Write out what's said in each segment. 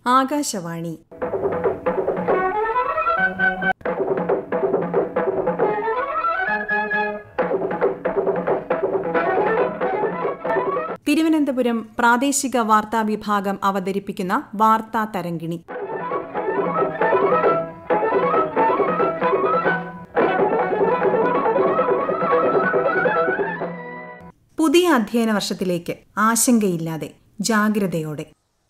ആകാശവാണി തിരുവനന്തപുരം പ്രാദേശിക വാർത്താ വിഭാഗം അവതരിപ്പിക്കുന്ന വാർത്താ തരംഗിണി പുതിയ അധ്യയന വർഷത്തിലേക്ക് ആശങ്കയില്ലാതെ ജാഗ്രതയോടെ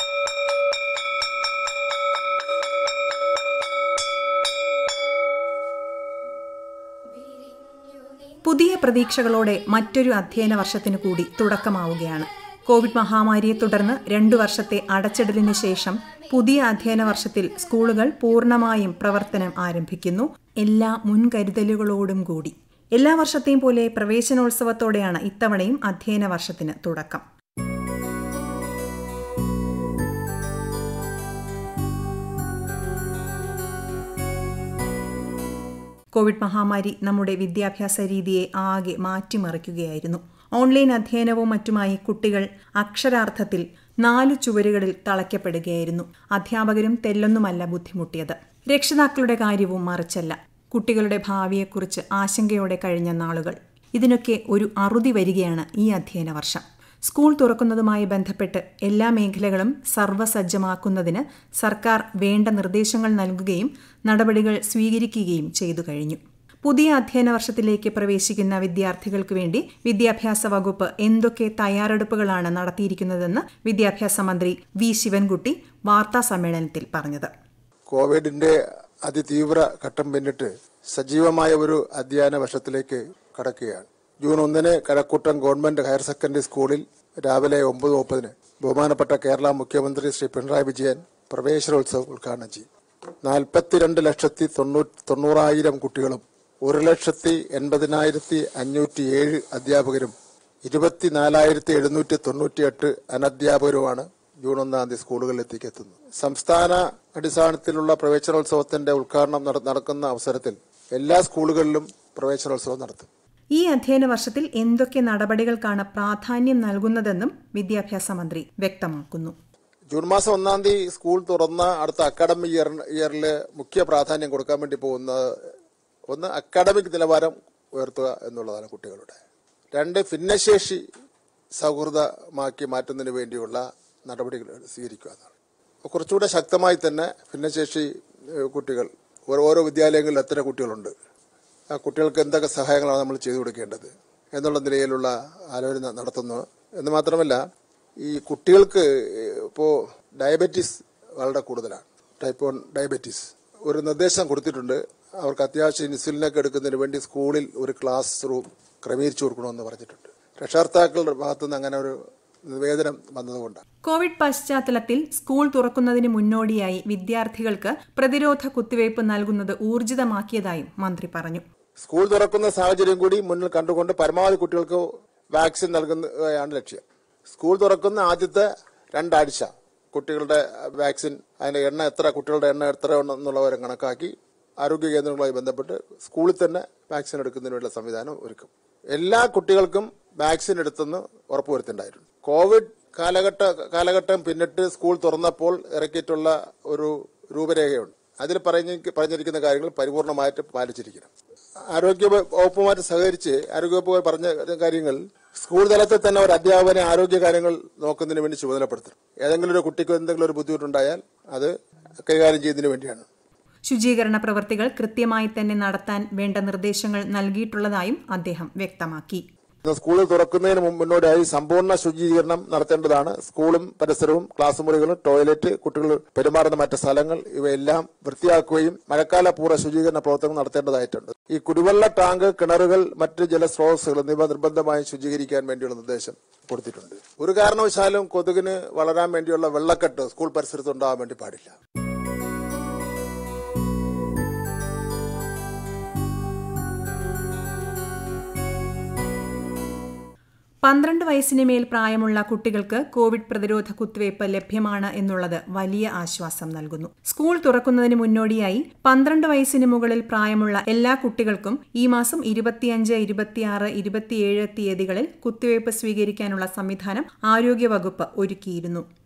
പുതിയ പ്രതീക്ഷകളോടെ മറ്റൊരു അധ്യയന വർഷത്തിനു കൂടി തുടക്കമാവുകയാണ് കോവിഡ് മഹാമാരിയെ തുടർന്ന് രണ്ടു വർഷത്തെ അടച്ചിടലിന് ശേഷം പുതിയ അധ്യയന വർഷത്തിൽ സ്കൂളുകൾ പൂർണ്ണമായും പ്രവർത്തനം ആരംഭിക്കുന്നു എല്ലാ മുൻകരുതലുകളോടും കൂടി എല്ലാ വർഷത്തെയും പോലെ പ്രവേശനോത്സവത്തോടെയാണ് ഇത്തവണയും അധ്യയന വർഷത്തിന് തുടക്കം കോവിഡ് മഹാമാരി നമ്മുടെ വിദ്യാഭ്യാസ രീതിയെ ആകെ മാറ്റിമറിക്കുകയായിരുന്നു ഓൺലൈൻ അധ്യയനവും മറ്റുമായി കുട്ടികൾ അക്ഷരാർത്ഥത്തിൽ നാലു ചുവരുകളിൽ തളയ്ക്കപ്പെടുകയായിരുന്നു അധ്യാപകരും തെല്ലൊന്നുമല്ല ബുദ്ധിമുട്ടിയത് രക്ഷിതാക്കളുടെ കാര്യവും മറിച്ചല്ല കുട്ടികളുടെ ഭാവിയെക്കുറിച്ച് ആശങ്കയോടെ കഴിഞ്ഞ നാളുകൾ ഇതിനൊക്കെ ഒരു അറുതി വരികയാണ് ഈ അധ്യയന വർഷം സ്കൂൾ തുറക്കുന്നതുമായി ബന്ധപ്പെട്ട് എല്ലാ മേഖലകളും സർവ്വസജ്ജമാക്കുന്നതിന് സർക്കാർ വേണ്ട നിർദ്ദേശങ്ങൾ നൽകുകയും നടപടികൾ സ്വീകരിക്കുകയും ചെയ്തു കഴിഞ്ഞു പുതിയ അധ്യയന വർഷത്തിലേക്ക് പ്രവേശിക്കുന്ന വിദ്യാർത്ഥികൾക്ക് വേണ്ടി വിദ്യാഭ്യാസ വകുപ്പ് എന്തൊക്കെ തയ്യാറെടുപ്പുകളാണ് നടത്തിയിരിക്കുന്നതെന്ന് വിദ്യാഭ്യാസ മന്ത്രി വി ശിവൻകുട്ടി വാർത്താ സമ്മേളനത്തിൽ പറഞ്ഞത് കോവിഡിന്റെ അതിതീവ്ര ഘട്ടം പിന്നിട്ട് സജീവമായ ഒരു അധ്യയന വർഷത്തിലേക്ക് കടക്കുകയാണ് ജൂൺ ഒന്നിന് കഴക്കൂട്ടം ഗവൺമെന്റ് ഹയർ സെക്കൻഡറി സ്കൂളിൽ രാവിലെ ഒമ്പത് മുപ്പതിന് ബഹുമാനപ്പെട്ട കേരള മുഖ്യമന്ത്രി ശ്രീ പിണറായി വിജയൻ പ്രവേശനോത്സവം ഉദ്ഘാടനം ചെയ്യും നാൽപ്പത്തിരണ്ട് ലക്ഷത്തി തൊണ്ണൂറ്റി തൊണ്ണൂറായിരം കുട്ടികളും ഒരു ലക്ഷത്തി എൺപതിനായിരത്തി അഞ്ഞൂറ്റി ഏഴ് അധ്യാപകരും ഇരുപത്തിനാലായിരത്തി എഴുന്നൂറ്റി തൊണ്ണൂറ്റിയെട്ട് അനധ്യാപകരുമാണ് ജൂൺ ഒന്നാം തീയതി സ്കൂളുകളിൽ എത്തിക്കെത്തുന്നത് സംസ്ഥാന അടിസ്ഥാനത്തിലുള്ള പ്രവേശനോത്സവത്തിന്റെ ഉദ്ഘാടനം നട- നടക്കുന്ന അവസരത്തിൽ എല്ലാ സ്കൂളുകളിലും പ്രവേശനോത്സവം നടത്തും ഈ അധ്യയന വർഷത്തിൽ എന്തൊക്കെ നടപടികൾക്കാണ് പ്രാധാന്യം നൽകുന്നതെന്നും വിദ്യാഭ്യാസ മന്ത്രി വ്യക്തമാക്കുന്നു ജൂൺ മാസം ഒന്നാം തീയതി സ്കൂൾ തുറന്ന അടുത്ത അക്കാഡമിക് ഇയർ ഇയറിൽ മുഖ്യ പ്രാധാന്യം കൊടുക്കാൻ വേണ്ടി പോകുന്ന ഒന്ന് അക്കാഡമിക് നിലവാരം ഉയർത്തുക എന്നുള്ളതാണ് കുട്ടികളുടെ രണ്ട് ഭിന്നശേഷി സൗഹൃദമാക്കി മാറ്റുന്നതിന് വേണ്ടിയുള്ള നടപടികൾ സ്വീകരിക്കുക എന്നാണ് കുറച്ചുകൂടെ ശക്തമായി തന്നെ ഭിന്നശേഷി ഏഹ്, കുട്ടികൾ ഓരോ ഓരോ വിദ്യാലയങ്ങളിൽ എത്ര കുട്ടികളുണ്ട് ആ കുട്ടികൾക്ക് എന്തൊക്കെ സഹായങ്ങളാണ് നമ്മൾ ചെയ്തു കൊടുക്കേണ്ടത് എന്നുള്ള നിലയിലുള്ള ആലോചന നടത്തുന്നു എന്ന് മാത്രമല്ല ഈ കുട്ടികൾക്ക് ഇപ്പോൾ ഡയബറ്റീസ് വളരെ കൂടുതലാണ് ടൈപ്പ് വൺ ഡയബറ്റീസ് ഒരു നിർദ്ദേശം കൊടുത്തിട്ടുണ്ട് അവർക്ക് അത്യാവശ്യം ഇൻസുലിനൊക്കെ എടുക്കുന്നതിന് വേണ്ടി സ്കൂളിൽ ഒരു ക്ലാസ് റൂം ക്രമീകരിച്ചു കൊടുക്കണമെന്ന് പറഞ്ഞിട്ടുണ്ട് രക്ഷകർത്താക്കളുടെ ഭാഗത്തുനിന്ന് അങ്ങനെ ഒരു നിവേദനം വന്നതുകൊണ്ടാണ് കോവിഡ് പശ്ചാത്തലത്തിൽ സ്കൂൾ തുറക്കുന്നതിന് മുന്നോടിയായി വിദ്യാർത്ഥികൾക്ക് പ്രതിരോധ കുത്തിവയ്പ് നൽകുന്നത് ഊർജിതമാക്കിയതായും മന്ത്രി പറഞ്ഞു സ്കൂൾ തുറക്കുന്ന സാഹചര്യം കൂടി മുന്നിൽ കണ്ടുകൊണ്ട് പരമാവധി കുട്ടികൾക്ക് വാക്സിൻ നൽകുന്നതാണ് ലക്ഷ്യം സ്കൂൾ തുറക്കുന്ന ആദ്യത്തെ രണ്ടാഴ്ച കുട്ടികളുടെ വാക്സിൻ അതിന്റെ എണ്ണ എത്ര കുട്ടികളുടെ എണ്ണ എത്ര എന്നുള്ളവരെ കണക്കാക്കി ആരോഗ്യ കേന്ദ്രങ്ങളുമായി ബന്ധപ്പെട്ട് സ്കൂളിൽ തന്നെ വാക്സിൻ എടുക്കുന്നതിനുള്ള സംവിധാനം ഒരുക്കും എല്ലാ കുട്ടികൾക്കും വാക്സിൻ എടുത്തെന്ന് ഉറപ്പുവരുത്തേണ്ടായിരുന്നു കോവിഡ് കാലഘട്ട കാലഘട്ടം പിന്നിട്ട് സ്കൂൾ തുറന്നപ്പോൾ ഇറക്കിയിട്ടുള്ള ഒരു രൂപരേഖയുണ്ട് അതിൽ പറഞ്ഞ പറഞ്ഞിരിക്കുന്ന കാര്യങ്ങൾ പരിപൂർണമായിട്ട് പാലിച്ചിരിക്കണം ആരോഗ്യ വകുപ്പുമായിട്ട് സഹകരിച്ച് ആരോഗ്യവകുപ്പ് പറഞ്ഞ കാര്യങ്ങൾ സ്കൂൾ തലത്തിൽ തന്നെ ഒരു അധ്യാപകനെ ആരോഗ്യ കാര്യങ്ങൾ നോക്കുന്നതിന് വേണ്ടി ചുമതലപ്പെടുത്തണം ഏതെങ്കിലും ഒരു കുട്ടിക്ക് എന്തെങ്കിലും ഒരു ബുദ്ധിമുട്ടുണ്ടായാൽ അത് കൈകാര്യം ചെയ്യുന്നതിന് വേണ്ടിയാണ് ശുചീകരണ പ്രവൃത്തികൾ കൃത്യമായി തന്നെ നടത്താൻ വേണ്ട നിർദ്ദേശങ്ങൾ നൽകിയിട്ടുള്ളതായും അദ്ദേഹം വ്യക്തമാക്കി ഇന്ന് സ്കൂൾ തുറക്കുന്നതിന് മുമ്പ് മുന്നോടിയായി സമ്പൂർണ്ണ ശുചീകരണം നടത്തേണ്ടതാണ് സ്കൂളും പരിസരവും ക്ലാസ് മുറികളും ടോയ്ലറ്റ് കുട്ടികൾ പെരുമാറുന്ന മറ്റ് സ്ഥലങ്ങൾ ഇവയെല്ലാം വൃത്തിയാക്കുകയും മഴക്കാല പൂർവ്വ ശുചീകരണ പ്രവർത്തനങ്ങൾ നടത്തേണ്ടതായിട്ടുണ്ട് ഈ കുടിവെള്ള ടാങ്ക് കിണറുകൾ മറ്റ് ജലസ്രോതസ്സുകൾ എന്നിവ നിർബന്ധമായും ശുചീകരിക്കാൻ വേണ്ടിയുള്ള നിർദ്ദേശം കൊടുത്തിട്ടുണ്ട് ഒരു കാരണവശാലും കൊതുകിന് വളരാൻ വേണ്ടിയുള്ള വെള്ളക്കെട്ട് സ്കൂൾ പരിസരത്ത് ഉണ്ടാകാൻ വേണ്ടി പാടില്ല പന്ത്രണ്ട് വയസ്സിന് മേൽ പ്രായമുള്ള കുട്ടികൾക്ക് കോവിഡ് പ്രതിരോധ കുത്തിവയ്പ് ലഭ്യമാണ് എന്നുള്ളത് വലിയ ആശ്വാസം നൽകുന്നു സ്കൂൾ തുറക്കുന്നതിന് മുന്നോടിയായി പന്ത്രണ്ട് വയസ്സിന് മുകളിൽ പ്രായമുള്ള എല്ലാ കുട്ടികൾക്കും ഈ മാസം ഇരുപത്തിയഞ്ച് ഇരുപത്തിയാറ് ഇരുപത്തിയേഴ് തീയതികളിൽ കുത്തിവയ്പ് സ്വീകരിക്കാനുള്ള സംവിധാനം ആരോഗ്യവകുപ്പ് ഒരുക്കിയിരുന്നു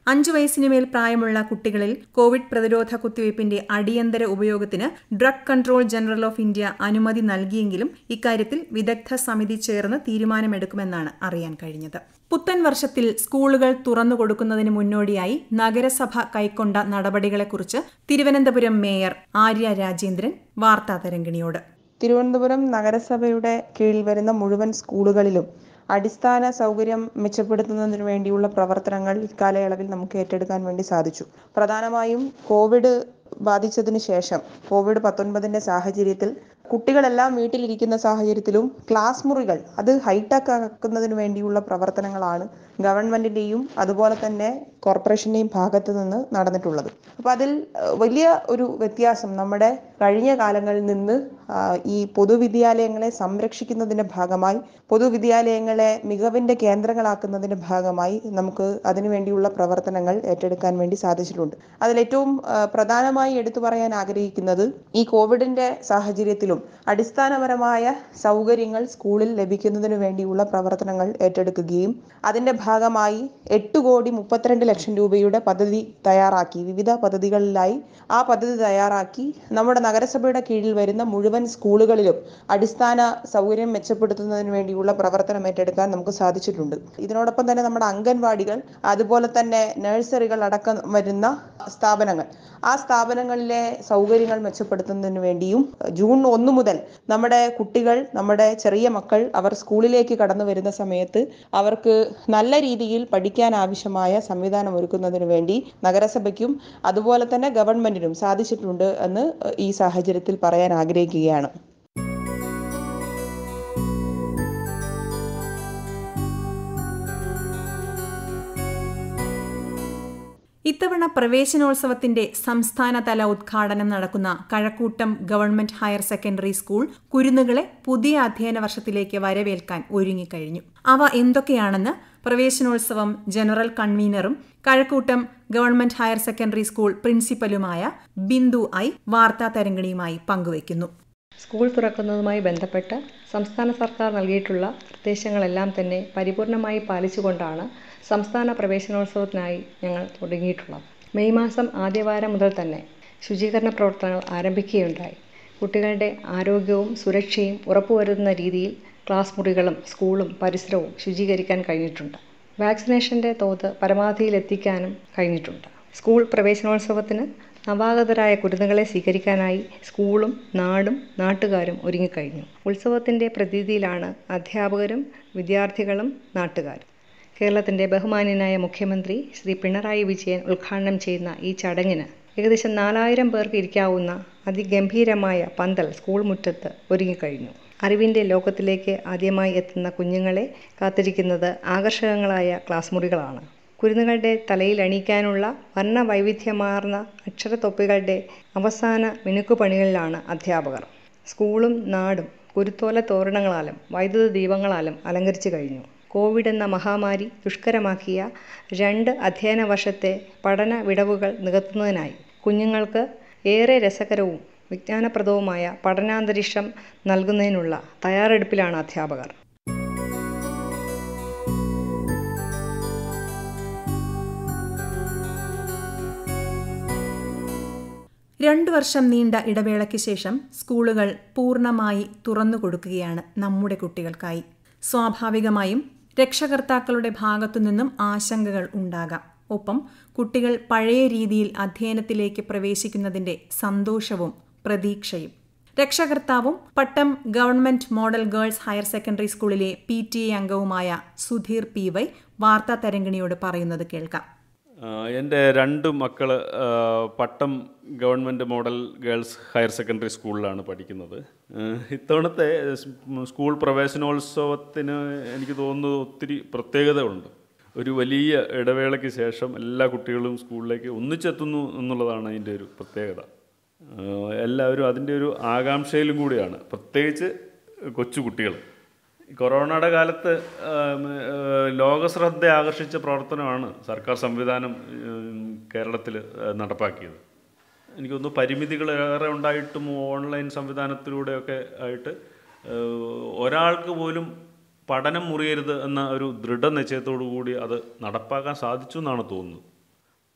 അഞ്ചു വയസ്സിന് മേൽ പ്രായമുള്ള കുട്ടികളിൽ കോവിഡ് പ്രതിരോധ കുത്തിവയ്പ്പിന്റെ അടിയന്തര ഉപയോഗത്തിന് drug control general of India അനുമതി നൽകിയെങ്കിലും ഇക്കാര്യത്തിൽ വിദഗ്ധ സമിതി ചേർന്ന് തീരുമാനമെടുക്കുമെന്നാണ് അറിയാൻ കഴിഞ്ഞത് പുത്തൻ വർഷത്തിൽ സ്കൂളുകൾ തുറന്നു കൊടുക്കുന്നതിന് മുന്നോടിയായി നഗരസഭ കൈക്കൊണ്ട നടപടികളെക്കുറിച്ച് തിരുവനന്തപുരം മേയർ ആര്യ രാജേന്ദ്രൻ വാർത്താ തരംഗിണിയോട് തിരുവനന്തപുരം നഗരസഭയുടെ കീഴിൽ വരുന്ന മുഴുവൻ സ്കൂളുകളിലും അടിസ്ഥാന സൗകര്യം മെച്ചപ്പെടുത്തുന്നതിന് വേണ്ടിയുള്ള പ്രവർത്തനങ്ങൾ ഇക്കാലയളവിൽ നമുക്ക് ഏറ്റെടുക്കാൻ വേണ്ടി സാധിച്ചു പ്രധാനമായും കോവിഡ് ബാധിച്ചതിന് ശേഷം കോവിഡ് പത്തൊൻപതിന്റെ സാഹചര്യത്തിൽ കുട്ടികളെല്ലാം വീട്ടിലിരിക്കുന്ന സാഹചര്യത്തിലും ക്ലാസ് മുറികൾ അത് ഹൈടെക് ആക്കുന്നതിന് വേണ്ടിയുള്ള പ്രവർത്തനങ്ങളാണ് ഗവൺമെന്റിന്റെയും അതുപോലെ തന്നെ കോർപ്പറേഷന്റെയും ഭാഗത്ത് നിന്ന് നടന്നിട്ടുള്ളത് അപ്പൊ അതിൽ ഏഹ്, വലിയ ഒരു വ്യത്യാസം നമ്മുടെ കഴിഞ്ഞ കാലങ്ങളിൽ നിന്ന് ആ, ഈ പൊതുവിദ്യാലയങ്ങളെ സംരക്ഷിക്കുന്നതിന്റെ ഭാഗമായി പൊതുവിദ്യാലയങ്ങളെ മികവിന്റെ കേന്ദ്രങ്ങളാക്കുന്നതിന്റെ ഭാഗമായി നമുക്ക് അതിനുവേണ്ടിയുള്ള പ്രവർത്തനങ്ങൾ ഏറ്റെടുക്കാൻ വേണ്ടി സാധിച്ചിട്ടുണ്ട് അതിൽ ഏറ്റവും ആ, പ്രധാനമായി എടുത്തു പറയാൻ ആഗ്രഹിക്കുന്നത് ഈ കോവിഡിന്റെ സാഹചര്യത്തിലും അടിസ്ഥാനപരമായ സൗകര്യങ്ങൾ സ്കൂളിൽ ലഭിക്കുന്നതിന് വേണ്ടിയുള്ള പ്രവർത്തനങ്ങൾ ഏറ്റെടുക്കുകയും അതിന്റെ ഭാഗമായി എട്ട് കോടി മുപ്പത്തിരണ്ട് ലക്ഷം രൂപയുടെ പദ്ധതി തയ്യാറാക്കി വിവിധ പദ്ധതികളിലായി ആ പദ്ധതി തയ്യാറാക്കി നമ്മുടെ നഗരസഭയുടെ കീഴിൽ വരുന്ന മുഴുവൻ സ്കൂളുകളിലും അടിസ്ഥാന സൗകര്യം മെച്ചപ്പെടുത്തുന്നതിന് വേണ്ടിയുള്ള പ്രവർത്തനം ഏറ്റെടുക്കാൻ നമുക്ക് സാധിച്ചിട്ടുണ്ട് ഇതിനോടൊപ്പം തന്നെ നമ്മുടെ അംഗൻവാടികൾ അതുപോലെ തന്നെ നഴ്സറികൾ അടക്കം വരുന്ന സ്ഥാപനങ്ങൾ ആ സ്ഥാപനങ്ങളിലെ സൗകര്യങ്ങൾ മെച്ചപ്പെടുത്തുന്നതിന് വേണ്ടിയും ജൂൺ ഒന്ന് മുതൽ നമ്മുടെ കുട്ടികൾ നമ്മുടെ ചെറിയ മക്കൾ അവർ സ്കൂളിലേക്ക് കടന്നു വരുന്ന സമയത്ത് അവർക്ക് നല്ല രീതിയിൽ പഠിക്കാൻ ആവശ്യമായ സംവിധാനം ഒരുക്കുന്നതിന് വേണ്ടി നഗരസഭയ്ക്കും അതുപോലെ തന്നെ ഗവൺമെന്റിനും സാധിച്ചിട്ടുണ്ട് എന്ന് ഈ സാഹചര്യത്തിൽ പറയാൻ ആഗ്രഹിക്കുകയാണ് ഇത്തവണ പ്രവേശനോത്സവത്തിന്റെ സംസ്ഥാനതല ഉദ്ഘാടനം നടക്കുന്ന Kazhakkoottam government higher secondary school കുരുന്നുകളെ പുതിയ അധ്യയന വർഷത്തിലേക്ക് വരവേൽക്കാൻ ഒരുങ്ങിക്കഴിഞ്ഞു അവ എന്തൊക്കെയാണെന്ന് പ്രവേശനോത്സവം ജനറൽ കൺവീനറും Kazhakkoottam government higher secondary school പ്രിൻസിപ്പലുമായ ബിന്ദു ഐ വാർത്താ തരംഗിണിയുമായി പങ്കുവയ്ക്കുന്നു സ്കൂൾ തുറക്കുന്നതുമായി ബന്ധപ്പെട്ട് സംസ്ഥാന സർക്കാർ നൽകിയിട്ടുള്ള നിർദ്ദേശങ്ങളെല്ലാം തന്നെ പരിപൂർണമായി പാലിച്ചുകൊണ്ടാണ് സംസ്ഥാന പ്രവേശനോത്സവത്തിനായി ഞങ്ങൾ തുടങ്ങിയിട്ടുള്ളത് മെയ് മാസം ആദ്യവാരം മുതൽ തന്നെ ശുചീകരണ പ്രവർത്തനങ്ങൾ ആരംഭിക്കുകയുണ്ടായി കുട്ടികളുടെ ആരോഗ്യവും സുരക്ഷയും ഉറപ്പുവരുത്തുന്ന രീതിയിൽ ക്ലാസ് മുറികളും സ്കൂളും പരിസരവും ശുചീകരിക്കാൻ കഴിഞ്ഞിട്ടുണ്ട് വാക്സിനേഷൻ്റെ തോത് പരമാവധിയിലെത്തിക്കാനും കഴിഞ്ഞിട്ടുണ്ട് സ്കൂൾ പ്രവേശനോത്സവത്തിന് നവാഗതരായ കുരുന്നുകളെ സ്വീകരിക്കാനായി സ്കൂളും നാടും നാട്ടുകാരും ഒരുങ്ങിക്കഴിഞ്ഞു ഉത്സവത്തിൻ്റെ പ്രതീതിയിലാണ് അധ്യാപകരും വിദ്യാർത്ഥികളും നാട്ടുകാരും കേരളത്തിൻ്റെ ബഹുമാന്യനായ മുഖ്യമന്ത്രി ശ്രീ പിണറായി വിജയൻ ഉദ്ഘാടനം ചെയ്യുന്ന ഈ ചടങ്ങിന് ഏകദേശം നാലായിരം പേർക്ക് ഇരിക്കാവുന്ന അതിഗംഭീരമായ പന്തൽ സ്കൂൾ മുറ്റത്ത് ഒരുങ്ങിക്കഴിഞ്ഞു അറിവിൻ്റെ ലോകത്തിലേക്ക് ആദ്യമായി എത്തുന്ന കുഞ്ഞുങ്ങളെ കാത്തിരിക്കുന്നത് ആകർഷകങ്ങളായ ക്ലാസ് മുറികളാണ് കുരുന്നുകളുടെ തലയിൽ അണിയിക്കാനുള്ള വർണ്ണ വൈവിധ്യമാർന്ന അക്ഷരത്തൊപ്പികളുടെ അവസാന മിനുക്കുപണികളിലാണ് അധ്യാപകർ സ്കൂളും നാടും കുരുത്തോല തോരണങ്ങളാലും വൈദ്യുത ദീപങ്ങളാലും അലങ്കരിച്ചു കഴിഞ്ഞു കോവിഡ് എന്ന മഹാമാരി ദുഷ്കരമാക്കിയ രണ്ട് അധ്യയന വർഷത്തെ പഠന വിടവുകൾ നികത്തുന്നതിനായി കുഞ്ഞുങ്ങൾക്ക് ഏറെ രസകരവും വിജ്ഞാനപ്രദവുമായ പഠനാന്തരീക്ഷം നൽകുന്നതിനുള്ള തയ്യാറെടുപ്പിലാണ് അധ്യാപകർ രണ്ടു വർഷം നീണ്ട ഇടവേളയ്ക്ക് ശേഷം സ്കൂളുകൾ പൂർണ്ണമായി തുറന്നുകൊടുക്കുകയാണ് നമ്മുടെ കുട്ടികൾക്കായി സ്വാഭാവികമായും രക്ഷകർത്താക്കളുടെ ഭാഗത്തുനിന്നും ആശങ്കകൾ ഉണ്ടാകാം ഒപ്പം കുട്ടികൾ പഴയ രീതിയിൽ അധ്യയനത്തിലേക്ക് പ്രവേശിക്കുന്നതിന്റെ സന്തോഷവും പ്രതീക്ഷയും രക്ഷകർത്താവും Pattom government model girls higher secondary സ്കൂളിലെ പി ടി എ അംഗവുമായ സുധീർ പി വൈ വാർത്താ തരംഗിണിയോട് പറയുന്നത് കേൾക്കാം എൻ്റെ രണ്ട് മക്കൾ Pattom government model girls higher secondary സ്കൂളിലാണ് പഠിക്കുന്നത് ഏഹ് ഇത്തവണത്തെ സ് സ്കൂൾ പ്രവേശനോത്സവത്തിന് എനിക്ക് തോന്നുന്നു ഒത്തിരി പ്രത്യേകത ഉണ്ട് ഒരു വലിയ ഇടവേളയ്ക്ക് ശേഷം എല്ലാ കുട്ടികളും സ്കൂളിലേക്ക് ഒന്നിച്ചെത്തുന്നു എന്നുള്ളതാണ് അതിൻ്റെ ഒരു പ്രത്യേകത ഏഹ് എല്ലാവരും അതിൻ്റെ ഒരു ആകാംക്ഷയിലും കൂടിയാണ് പ്രത്യേകിച്ച് കൊച്ചു കുട്ടികൾ കൊറോണയുടെ കാലത്ത് ലോകശ്രദ്ധ ആകർഷിച്ച പ്രവർത്തനമാണ് സർക്കാർ സംവിധാനം കേരളത്തിൽ നടപ്പാക്കിയത് എനിക്ക് തോന്നുന്നു പരിമിതികൾ ഏറെ ഉണ്ടായിട്ടും ഓൺലൈൻ സംവിധാനത്തിലൂടെയൊക്കെ ആയിട്ട് ഏഹ്, ഒരാൾക്ക് പോലും പഠനം മുറിയരുത് എന്ന ഒരു ദൃഢനിശ്ചയത്തോടു കൂടി അത് നടപ്പാക്കാൻ സാധിച്ചു എന്നാണ് തോന്നുന്നത്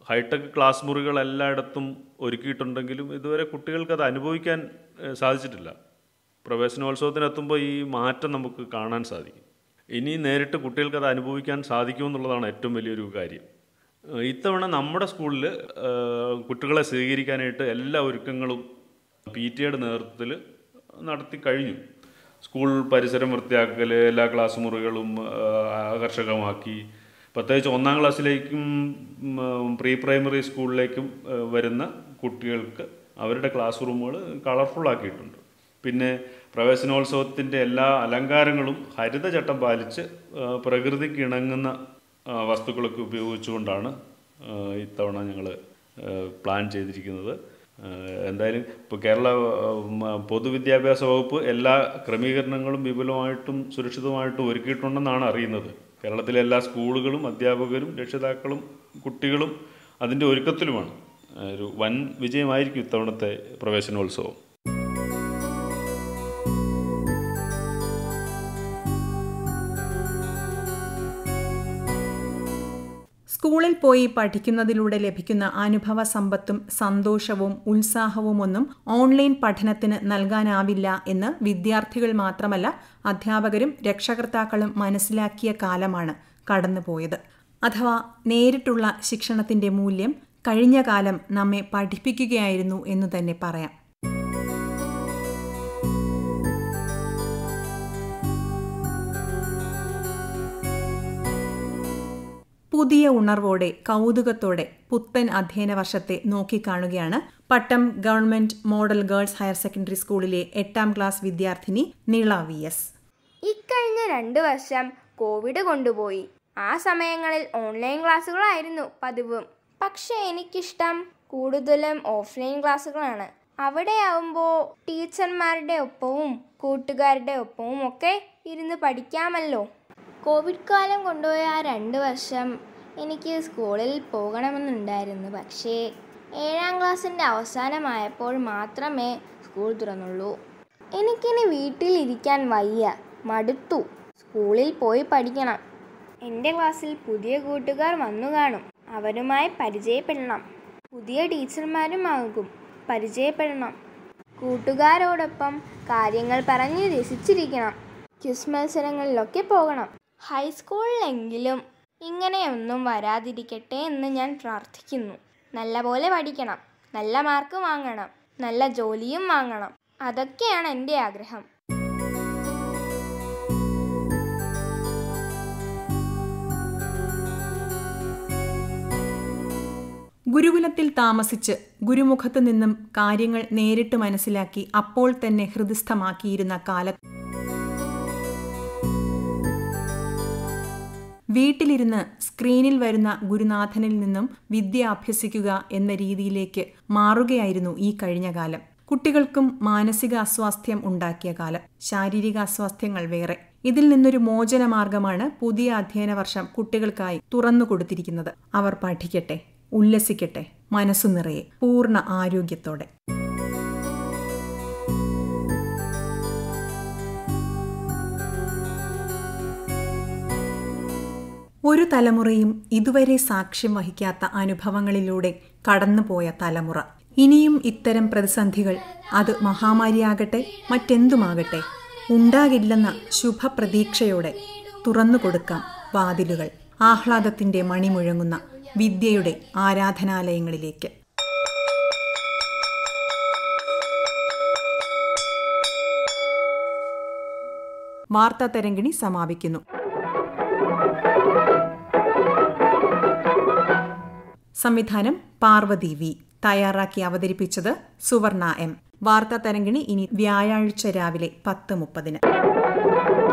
ഹൈടെക് ക്ലാസ് മുറികൾ എല്ലായിടത്തും ഒരുക്കിയിട്ടുണ്ടെങ്കിലും ഇതുവരെ കുട്ടികൾക്ക് അത് അനുഭവിക്കാൻ ഏഹ്, സാധിച്ചിട്ടില്ല പ്രവേശനോത്സവത്തിനെത്തുമ്പോൾ ഈ മാറ്റം നമുക്ക് കാണാൻ സാധിക്കും ഇനി നേരിട്ട് കുട്ടികൾക്ക് അത് അനുഭവിക്കാൻ സാധിക്കുമെന്നുള്ളതാണ് ഏറ്റവും വലിയൊരു കാര്യം ഏഹ്, ഇത്തവണ നമ്മുടെ സ്കൂളിൽ ഏഹ്, കുട്ടികളെ സ്വീകരിക്കാനായിട്ട് എല്ലാ ഒരുക്കങ്ങളും പി ടി എയുടെ നേതൃത്വത്തിൽ നടത്തി കഴിഞ്ഞു സ്കൂൾ പരിസരം വൃത്തിയാക്കൽ എല്ലാ ക്ലാസ് മുറികളും ഏഹ്, ആകർഷകമാക്കി പ്രത്യേകിച്ച് ഒന്നാം ക്ലാസ്സിലേക്കും ഉം, പ്രീ പ്രൈമറി സ്കൂളിലേക്കും ഏഹ്, വരുന്ന കുട്ടികൾക്ക് അവരുടെ ക്ലാസ് റൂമുകൾ കളർഫുൾ ആക്കിയിട്ടുണ്ട് പിന്നെ പ്രവേശനോത്സവത്തിൻ്റെ എല്ലാ അലങ്കാരങ്ങളും ഹരിതചട്ടം പാലിച്ച് ഏഹ്, പ്രകൃതിക്ക് ഇണങ്ങുന്ന ഏഹ്, വസ്തുക്കളൊക്കെ ഉപയോഗിച്ചുകൊണ്ടാണ് ഏഹ്, ഇത്തവണ ഞങ്ങൾ പ്ലാൻ ചെയ്തിരിക്കുന്നത് ഏഹ്, എന്തായാലും ഇപ്പോൾ കേരള ഏഹ്, മ- പൊതുവിദ്യാഭ്യാസ വകുപ്പ് എല്ലാ ക്രമീകരണങ്ങളും വിപുലമായിട്ടും സുരക്ഷിതമായിട്ടും ഒരുക്കിയിട്ടുണ്ടെന്നാണ് അറിയുന്നത് കേരളത്തിലെ എല്ലാ സ്കൂളുകളും അധ്യാപകരും രക്ഷിതാക്കളും കുട്ടികളും അതിൻ്റെ ഒരുക്കത്തിലുമാണ് ഏഹ്, ഒരു വൻ വിജയമായിരിക്കും ഇത്തവണത്തെ പ്രവേശനോത്സവം സ്കൂളിൽ പോയി പഠിക്കുന്നതിലൂടെ ലഭിക്കുന്ന അനുഭവ സമ്പത്തും സന്തോഷവും ഉത്സാഹവും ഒന്നും ഓൺലൈൻ പഠനത്തിന് നൽകാനാവില്ല എന്ന് വിദ്യാർത്ഥികൾ മാത്രമല്ല അധ്യാപകരും രക്ഷകർത്താക്കളും മനസ്സിലാക്കിയ കാലമാണ് കടന്നുപോയത് അഥവാ നേരിട്ടുള്ള ശിക്ഷണത്തിന്റെ മൂല്യം കഴിഞ്ഞ കാലം നമ്മെ പഠിപ്പിക്കുകയായിരുന്നു എന്നു തന്നെ പറയാം പുതിയ ഉണർവോടെ കൗതുകത്തോടെ പുത്തൻ അധ്യയന വർഷത്തെ നോക്കിക്കാണുകയാണ് Pattom government model girls higher secondary സ്കൂളിലെ എട്ടാം ക്ലാസ് വിദ്യാർത്ഥിനി നീള വി എസ് ഇക്കഴിഞ്ഞ രണ്ട് വർഷം കോവിഡ് കൊണ്ടുപോയി ആ സമയങ്ങളിൽ ഓൺലൈൻ ക്ലാസ്സുകളായിരുന്നു പതിവ് പക്ഷേ എനിക്കിഷ്ടം കൂടുതലും ഓഫ്ലൈൻ ക്ലാസ്സുകളാണ് അവിടെയാവുമ്പോൾ ടീച്ചർമാരുടെ ഒപ്പവും കൂട്ടുകാരുടെ ഒപ്പവും ഒക്കെ ഇരുന്ന് പഠിക്കാമല്ലോ കോവിഡ് കാലം കൊണ്ടുപോയ ആ രണ്ട് വർഷം എനിക്ക് സ്കൂളിൽ പോകണമെന്നുണ്ടായിരുന്നു പക്ഷേ ഏഴാം ക്ലാസ്സിൻ്റെ അവസാനമായപ്പോൾ മാത്രമേ സ്കൂൾ തുറന്നുള്ളൂ എനിക്കിനി വീട്ടിലിരിക്കാൻ വയ്യ മടുത്തു സ്കൂളിൽ പോയി പഠിക്കണം എൻ്റെ ക്ലാസ്സിൽ പുതിയ കൂട്ടുകാർ വന്നു കാണും അവരുമായി പരിചയപ്പെടണം പുതിയ ടീച്ചർമാരുമാകും പരിചയപ്പെടണം കൂട്ടുകാരോടൊപ്പം കാര്യങ്ങൾ പറഞ്ഞ് രസിച്ചിരിക്കണം ക്വിസ് മത്സരങ്ങളിലൊക്കെ പോകണം ഹൈസ്കൂളിലെങ്കിലും ഇങ്ങനെയൊന്നും വരാതിരിക്കട്ടെ എന്ന് ഞാൻ പ്രാർത്ഥിക്കുന്നു നല്ലപോലെ പഠിക്കണം നല്ല മാർക്ക് വാങ്ങണം നല്ല ജോലിയും വാങ്ങണം അതൊക്കെയാണ് എൻ്റെ ആഗ്രഹം ഗുരുകുലത്തിൽ താമസിച്ച് ഗുരുമുഖത്തു നിന്നും കാര്യങ്ങൾ നേരിട്ട് മനസ്സിലാക്കി അപ്പോൾ തന്നെ ഹൃദിസ്ഥമാക്കിയിരുന്ന കാലത്ത് വീട്ടിലിരുന്ന് സ്ക്രീനിൽ വരുന്ന ഗുരുനാഥനിൽ നിന്നും വിദ്യ അഭ്യസിക്കുക എന്ന രീതിയിലേക്ക് മാറുകയായിരുന്നു ഈ കഴിഞ്ഞ കാലം കുട്ടികൾക്കും മാനസിക അസ്വാസ്ഥ്യം ഉണ്ടാക്കിയ കാലം ശാരീരിക അസ്വാസ്ഥ്യങ്ങൾ വേറെ ഇതിൽ നിന്നൊരു മോചന മാർഗമാണ് പുതിയ അധ്യയന വർഷം കുട്ടികൾക്കായി തുറന്നു കൊടുത്തിരിക്കുന്നത് അവർ പഠിക്കട്ടെ ഉല്ലസിക്കട്ടെ മനസ്സു നിറയെ പൂർണ്ണ ആരോഗ്യത്തോടെ ഒരു തലമുറയും ഇതുവരെ സാക്ഷ്യം വഹിക്കാത്ത അനുഭവങ്ങളിലൂടെ കടന്നുപോയ തലമുറ ഇനിയും ഇത്തരം പ്രതിസന്ധികൾ അത് മഹാമാരിയാകട്ടെ മറ്റെന്തുമാകട്ടെ ഉണ്ടാകില്ലെന്ന ശുഭപ്രതീക്ഷയോടെ തുറന്നു കൊടുക്കാം വാതിലുകൾ ആഹ്ലാദത്തിന്റെ മണിമുഴങ്ങുന്ന വിദ്യയുടെ ആരാധനാലയങ്ങളിലേക്ക് വാർത്താ തരംഗിണി സമാപിക്കുന്നു സംവിധാനം പാർവതി വി തയ്യാറാക്കി അവതരിപ്പിച്ചത് സുവർണ എം വാർത്താ തരംഗിണി ഇനി വ്യാഴാഴ്ച രാവിലെ പത്ത് മുപ്പതിന്